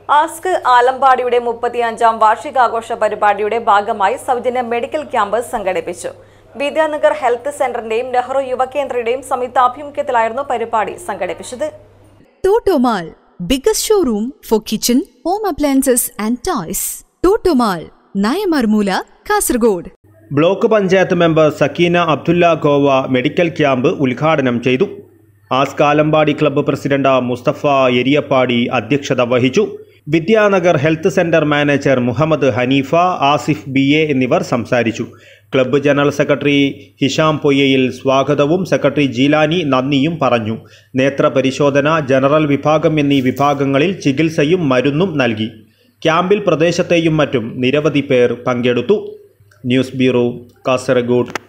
Ask ആലമ്പാടിയുടെ മുപ്പത്തിയഞ്ചാം വാർഷികാഘോഷ പരിപാടിയുടെ ഭാഗമായി സൗജന്യ മെഡിക്കൽ ക്യാമ്പ് സംഘടിപ്പിച്ചു വിദ്യാനഗർ ഹെൽത്ത് സെന്ററിന്റെയും നെഹ്റു യുവകേന്ദ്രയുടെയും സംയുക്താഭിമുഖ്യത്തിലായിരുന്നു പരിപാടി സംഘടിപ്പിച്ചത് Totomal, biggest showroom for kitchen, home appliances and toys. Totomal, Nayamarmula, Kasargod. Block panchayat member Sakeena Abdulla Goa medical camp ഉദ്ഘാടനം ചെയ്തു ASK Alampady club president Musthafa Eriyapady അധ്യക്ഷത വഹിച്ചു Vidyanagar health centre manager Muhammad Haneefa Asif B A എന്നിവർ സംസാരിച്ചു ക്ലബ്ബ് ജനറൽ സെക്രട്ടറി ഹിഷാം പൊയ്യയിൽ സ്വാഗതവും സെക്രട്ടറി ജീലാനി നന്ദിയും പറഞ്ഞു നേത്ര പരിശോധന ജനറൽ വിഭാഗം എന്നീ വിഭാഗങ്ങളിൽ ചികിത്സയും മരുന്നും നൽകി ക്യാമ്പിൽ പ്രദേശത്തെയും മറ്റും നിരവധി പേർ പങ്കെടുത്തു ന്യൂസ് ബ്യൂറോ കാസർഗോഡ്